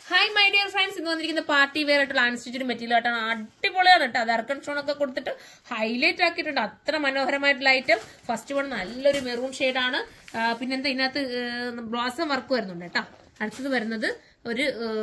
hi my dear friends ഇന്ന് വന്നിരിക്കുന്ന party wear ആയിട്ടുള്ള അൺസ്റ്റിച്ചഡ് മെറ്റീരിയൽ ആയിട്ടാണ് അടിപൊളിയാണ് കേട്ടോ അത് അർക്കൺ സ്റ്റോൺ ഒക്കെ കൊടുത്തിട്ട് ഹൈലൈറ്റ് ആക്കിയിട്ടുണ്ട് അത്ര മനോഹരമായിട്ടുള്ള ഐറ്റം ഫസ്റ്റ് വൺ നല്ലൊരു മെറൂൺ ഷെയ്ഡാണ് പിന്നെന്താ ഇതിനകത്ത് ബ്ലോസം വർക്ക് വരുന്നുണ്ട് കേട്ടോ അടുത്തത് വരുന്നത് ഒരു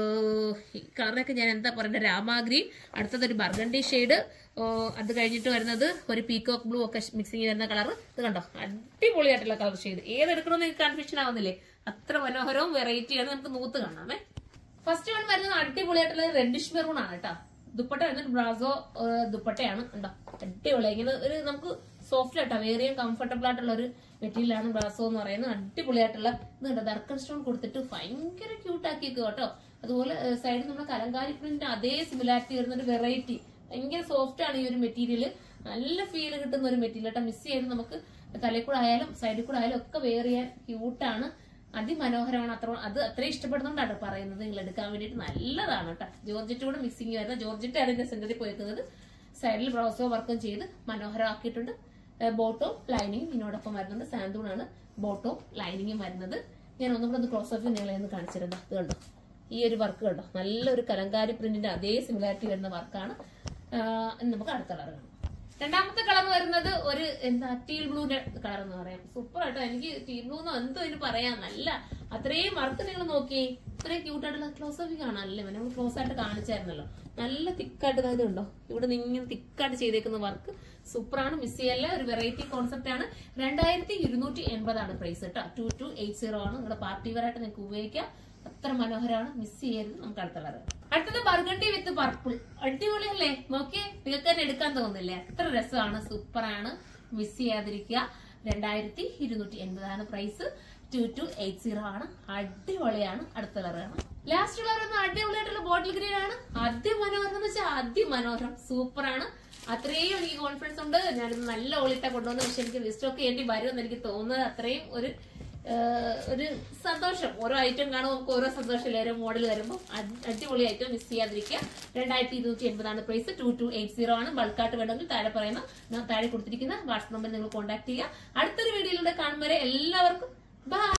കളറൊക്കെ ഞാൻ എന്താ പറയുന്നത് രാമാഗ്രീൻ അടുത്തത് ഒരു ബർഗണ്ടി ഷെയ്ഡ് അത് കഴിഞ്ഞിട്ട് വരുന്നത് ഒരു പീകോക്ക് ബ്ലൂ ഒക്കെ മിക്സിങ് വരുന്ന കളർ ഇത് കണ്ടോ അടിപൊളിയായിട്ടുള്ള കളർ ഷെയ്ഡ് ഏതെടുക്കണമെന്ന് എനിക്ക് കൺഫ്യൂഷൻ ആവുന്നില്ലേ അത്ര മനോഹരവും വെറൈറ്റിയാണ് നമുക്ക് നൂത്ത് കാണാമേ ഫസ്റ്റ് വൺ വരുന്നത് അടിപൊളിയായിട്ടുള്ള റെഡിഷ് മെറൂൺ ആണ് കേട്ടോ ദുപ്പട്ട വരുന്നത് ബ്രാസോ ദുപ്പട്ടയാണ് ഉണ്ടോ അടിപൊളി ഇങ്ങനെ ഒരു നമുക്ക് സോഫ്റ്റ് ആയിട്ടോ വേറിയും കംഫർട്ടബിൾ ആയിട്ടുള്ള ഒരു മെറ്റീരിയൽ ആണ് ബ്രാസോ എന്ന് പറയുന്നത് അടിപൊളിയായിട്ടുള്ള ഇത് കണ്ടോ ദർക്കൺ സ്റ്റോൺ കൊടുത്തിട്ട് ഭയങ്കര ക്യൂട്ട് ആക്കിയേക്ക് കേട്ടോ അതുപോലെ സൈഡിൽ നമ്മുടെ കലങ്കാരി പ്രിന്റിന്റെ അതേ സിമിലാരിറ്റി വരുന്ന ഒരു വെറൈറ്റി ഭയങ്കര സോഫ്റ്റ് ആണ് ഈ ഒരു മെറ്റീരിയൽ നല്ല ഫീൽ കിട്ടുന്ന ഒരു മെറ്റീരിയൽ കേട്ടോ മിസ് ചെയ്ത് നമുക്ക് തലയിൽ കൂടെ ആയാലും സൈഡിൽ കൂടെ ആയാലും ഒക്കെ വെയർ ചെയ്യാൻ ക്യൂട്ടാണ് അതിമനോഹരമാണ് അത്ര അത് അത്രയും ഇഷ്ടപ്പെടുന്നതുകൊണ്ടാണ് പറയുന്നത് നിങ്ങൾ എടുക്കാൻ വേണ്ടിയിട്ട് നല്ലതാണ് കേട്ടോ ജോർജറ്റ് കൂടെ മിക്സിങ് വരുന്ന ജോർജറ്റ് ആണ് ഇതിന്റെ സെന്ററിൽ പോയിരിക്കുന്നത് സൈഡിൽ ബ്രൗസോ വർക്കും ചെയ്ത് മനോഹരമാക്കിയിട്ടുണ്ട് ബോട്ടോ ലൈനിങ് ഇതിനോടൊപ്പം വരുന്നുണ്ട് സാന്തൂൺ ആണ് ബോട്ടോ ലൈനിങ്ങും വരുന്നത് ഞാൻ ഒന്നും കൂടെ ഒന്ന് ക്ലോസ് ഓഫ് നിങ്ങളെ ഒന്ന് കാണിച്ചിരുന്നു ഇത് കണ്ടോ ഈ ഒരു വർക്ക് കണ്ടോ നല്ലൊരു കലങ്കാരി പ്രിന്റിന്റെ അതേ സിമിലാരിറ്റി വരുന്ന വർക്കാണ് നമുക്ക് അടുത്ത കളർ കാണാം രണ്ടാമത്തെ കളർ വരുന്നത് ഒരു എന്താ ടീൽ ബ്ലൂന്റെ കളർ എന്ന് പറയാം സൂപ്പർ ആട്ടോ എനിക്ക് ടീൽ ബ്ലൂ എന്ന് എന്തോ ഇതിന് പറയാം നല്ല അത്രയും വർക്ക് നിങ്ങൾ നോക്കി ഇത്രയും ക്യൂട്ട് ആയിട്ടുള്ള ക്ലോസ് ഓഫ് കാണാനല്ലേ നമ്മൾ ക്ലോസ് ആയിട്ട് കാണിച്ചായിരുന്നല്ലോ നല്ല തിക്കായിട്ട് ഇത് ഉണ്ടോ ഇവിടെ നിന്ന് ഇങ്ങനെ തിക്കായിട്ട് ചെയ്തേക്കുന്ന വർക്ക് സൂപ്പറാണ് മിസ് ചെയ്യല്ല ഒരു വെറൈറ്റി കോൺസെപ്റ്റ് ആണ് രണ്ടായിരത്തി ഇരുന്നൂറ്റി എൺപതാണ് പ്രൈസ് കേട്ടോ ടു ടു എയ്റ്റ് സീറോ ആണ് നിങ്ങളുടെ പാർട്ടി വെയറായിട്ട് നിങ്ങൾക്ക് ഉപയോഗിക്കാം അത്ര മനോഹരമാണ് മിസ് ചെയ്യരുത് നമുക്ക് അടുത്ത കളർ അടുത്തത് ബർഗണ്ടി വിത്ത് പർപ്പിൾ അടിപൊളിയല്ലേ നോക്കിയേ നിങ്ങൾക്ക് തന്നെ എടുക്കാൻ തോന്നില്ലേ അത്ര രസമാണ് സൂപ്പറാണ് മിസ് ചെയ്യാതിരിക്കുക രണ്ടായിരത്തി ഇരുന്നൂറ്റി എൺപതാണ് price two two eight zero ആണ് അടിപൊളിയാണ് അടുത്ത കളറാണ് ലാസ്റ്റ് കളർ എന്ന അടിപൊളിയായിട്ടുള്ള ബോട്ടിൽ ഗ്രീൻ ആണ് അതിമനോഹരം എന്ന് വെച്ചാൽ അതിമനോഹരം സൂപ്പറാണ് അത്രയും എനിക്ക് കോൺഫിഡൻസ് ഉണ്ട് ഞാനിത് നല്ല ഓളിട്ട കൊണ്ടുവന്ന് പക്ഷെ എനിക്ക് റീസ്റ്റോക്ക് ചെയ്യേണ്ടി വരുമെന്ന് എനിക്ക് തോന്നുന്നത് അത്രയും ഒരു ഒരു സന്തോഷം ഓരോ ഐറ്റം കാണുമ്പോൾ നമുക്ക് ഓരോ സന്തോഷമില്ല ഓരോ മോഡൽ വരുമ്പോൾ അടിപൊളി ഐറ്റം മിസ് ചെയ്യാതിരിക്കുക രണ്ടായിരത്തി ഇരുന്നൂറ്റി എൺപതാണ് price two two eight zero ആണ് ബൾക്കായിട്ട് വേണമെങ്കിൽ താഴെ പറയുന്ന ഞാൻ താഴെ കൊടുത്തിരിക്കുന്ന വാട്സ്ആപ്പ് നമ്പറിൽ നിങ്ങൾ കോൺടാക്ട് ചെയ്യുക അടുത്തൊരു വീഡിയോയിലൂടെ കാണുമ്പോൾ എല്ലാവർക്കും ബൈ